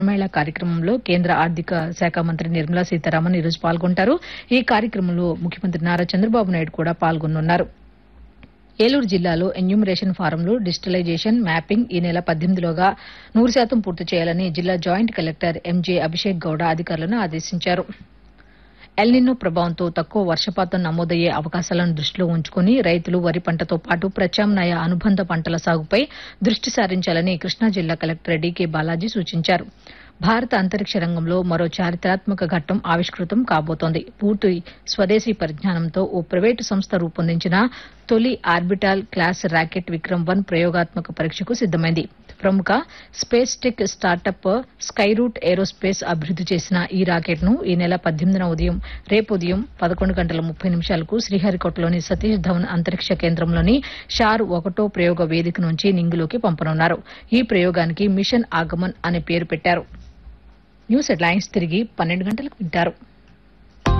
మేళా కార్యక్రమంలో కేంద్ర ఆర్థిక శాఖ మంత్రి నిర్మలా సీతారామన్ ఈరోజు పాల్గొంటారు ఈ కార్యక్రమంలో ముఖ్యమంత్రి నారా చంద్రబాబు నాయుడు కూడా పాల్గొనున్నారు ఏలూరు జిల్లాలో ఎన్యూమరేషన్ ఫారంలు డిజిటలైజేషన్ మ్యాపింగ్ ఈ నెల పద్దెనిమిదిలోగా నూరు శాతం పూర్తి చేయాలని జిల్లా joint collector MJ Abhishek Gowda అధికారులను ఆదేశించారు ఎల్నినో ప్రభావంతో తక్కువ వర్షపాతం నమోదయ్యే అవకాశాలను దృష్టిలో ఉంచుకుని రైతులు వరి పంటతో పాటు ప్రత్యామ్నాయ అనుబంధ పంటల సాగుపై దృష్టి సారించాలని కృష్ణా జిల్లా కలెక్టర్ డీకే బాలాజీ సూచించారు భారత అంతరిక్ష రంగంలో మరో చారిత్రాత్మక ఘట్టం ఆవిష్కృతం కాబోతోంది పూర్తి స్వదేశీ పరిజ్ఞానంతో ఓ ప్రైవేటు సంస్థ రూపొందించిన తొలి orbital class rocket Vikram one ప్రయోగాత్మక పరీక్షకు సిద్దమైంది ప్రముఖ space tech startup Skyroot aerospace అభివృద్ది చేసిన ఈ రాకెట్ ను ఈ నెల పద్దెనిమిదిన ఉదయం రేపు ఉదయం పదకొండు గంటల ముప్పై నిమిషాలకు శ్రీహరికోటలోని సతీష్ ధవన్ అంతరిక్ష కేంద్రంలోని షార్ ఒకటో ప్రయోగ వేదిక నుంచి నింగిలోకి పంపనున్నారు ఈ ప్రయోగానికి మిషన్ ఆగమన్ అనే పేరు పెట్టారు న్యూస్ హెడ్లైన్స్ తిరిగి పన్నెండు గంటలకు వింటారు